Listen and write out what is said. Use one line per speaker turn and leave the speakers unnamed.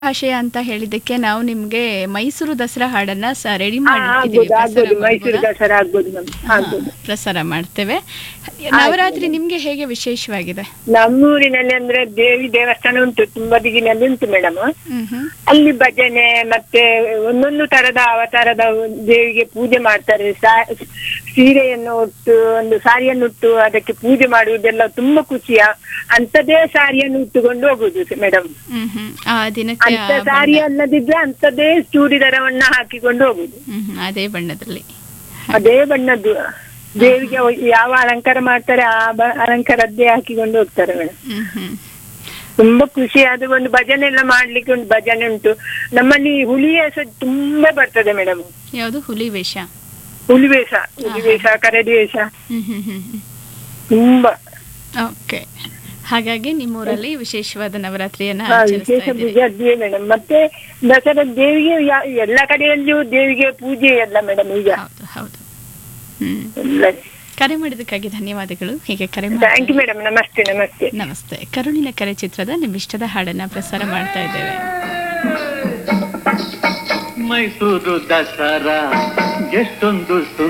ಭಾಷೆಯ ಅಂತ ಹೇಳಿದ್ದಕ್ಕೆ ನಾವು ನಿಮ್ಗೆ ಮೈಸೂರು ದಸರಾ ಹಾಡನ್ನ ಸ ರೆಡಿ
ಹಾ,
ಮಾಡಿಟ್ಟಿದ್ದೀವಿ
ಆಗ್ಬೋದು ಆಗ್ಬೋದು
ಪ್ರಸಾರ
ಮೈಸೂರು
ಮಾಡ್ಬೋದಾ?
ದಸರಾ ಆಗ್ಬೋದು ಮ್ಯಾಮ್
ಹಾ,
ಆಗ್ಬೋದು
ಪ್ರಸಾರ ಮಾಡ್ತೇವೆ ನವರಾತ್ರಿ ನಿಮ್ಗೆ ಹೇಗೆ ವಿಶೇಷವಾಗಿದೆ
ನಮ್ಮೂರಿನಲ್ಲಿ ಅಂದ್ರೆ ದೇವಿ ದೇವಸ್ಥಾನ ಉಂಟು ತುಂಬಾ ದಿಗಿನಲ್ಲಿ ಉಂಟು ಮೇಡಮ್
ಹ್ಮ್ ಹ್ಮ್
ಅಲ್ಲಿ ಭಜನೆ ಮತ್ತೆ ಒಂದೊಂದು ತರದ ಅವತಾರದ ದೇವಿಗೆ ಪೂಜೆ ಮಾಡ್ತಾರೆ ಸಾ- ಸೀರೆಯನ್ನು ಉಟ್ಟು ಒಂದು ಸಾರಿಯನ್ನು ಉಟ್ಟು ಅದಕ್ಕೆ ಪೂಜೆ ಮಾಡುವುದೆಲ್ಲ ತುಂಬಾ ಖುಷಿಯ ಅಂತದೇ ಸಾರಿಯನ್ನು ಉಟ್ಟುಕೊಂಡು ಹೋಗುದು ಮೇಡಮ್
ಹ್ಮ್ ಹ್ಮ್ ಆ ದಿನಕ್ಕೆ ಆ
ಅಂತ ಸಾರಿ
ಬಣ್ಣ-
ಅಲ್ಲದಿದ್ರೆ ಅಂತದೇ ಚೂಡಿದಾರವನ್ನ ಹಾಕಿಕೊಂಡು ಹೋಗುದು
ಹ್ಮ್ ಹ್ಮ್, ಅದೇ ಬಣ್ಣದಲ್ಲಿ
ಅದೇ ಬಣ್ಣದ್ದು ದೇವಿಗೆ ಯಾವ ಅಲಂಕಾರ ಮಾಡ್ತಾರೆ ಆ ಬ- ಅಲಂಕಾರದ್ದೇ ಹಾಕಿಕೊಂಡು ಹೋಗ್ತಾರೆ ಮೇಡಮ್
ಹ್ಮ್ ಹ್ಮ್
ತುಂಬಾ ಖುಷಿ ಅದು ಒಂದು ಭಜನೆ ಎಲ್ಲ ಮಾಡ್ಲಿಕ್ಕೆ ಒಂದು ಭಜನೆ ಉಂಟು ನಮ್ಮಲ್ಲಿ ಹುಲಿ ವೇಷ ತುಂಬಾ ಬರ್ತದೆ ಮೇಡಮ್
ಯಾವುದು ಹುಲಿ ವೇಷ
ಹುಲಿ ವೇಷ ಹುಲಿ ವೇಷ ಕರಡಿ ವೇಷ
ಹ್ಮ್ ಹ್ಮ್ ಹ್ಮ್ ಹ್ಮ್
ತುಂಬಾ
ಓಕೆ ಹಾಗಾಗಿ ನಿಮ್ಮೂರಲ್ಲಿ ವಿಶೇಷವಾದ ನವರಾತ್ರಿಯನ್ನ
ಹಾ,
ಆಚರಿಸ್ತಾ
ವಿಶೇಷ
ಇದ್ದೀರಿ
ಪೂಜೆ ಅದೇ ಮೇಡಮ್ ಮತ್ತೆ ದಸರಾ ದೇವಿಗೆ ಯಾ- ಎಲ್ಲ ಕಡೆಯಲ್ಲಿಯೂ ದೇವಿಗೆ ಪೂಜೆ ಎಲ್ಲ ಮೇಡಮ್ ಈಗ
ಹೌದು ಹೌದು ಹ್ಮ್
ಎಲ್ಲ
ಕರೆ ಮಾಡಿದ್ದಕ್ಕಾಗಿ ಧನ್ಯವಾದಗಳು ಹೀಗೆ ಕರೆ
ಥ್ಯಾಂಕ್ ಯು
ಮಾಡಿ
ಮೇಡಮ್ ನಮಸ್ತೆ ನಮಸ್ತೆ
ನಮಸ್ತೆ ಕರುಣಿನ ಕರೆ ಚಿತ್ರದ ನಿಮ್ಮ ಇಷ್ಟದ ಹಾಡನ್ನ ಪ್ರಸಾರ ಮಾಡ್ತಾ ಇದ್ದೇವೆ
ಮೈಸೂರು ದಸರಾ ಎಷ್ಟೊಂದು ಸುಂದರ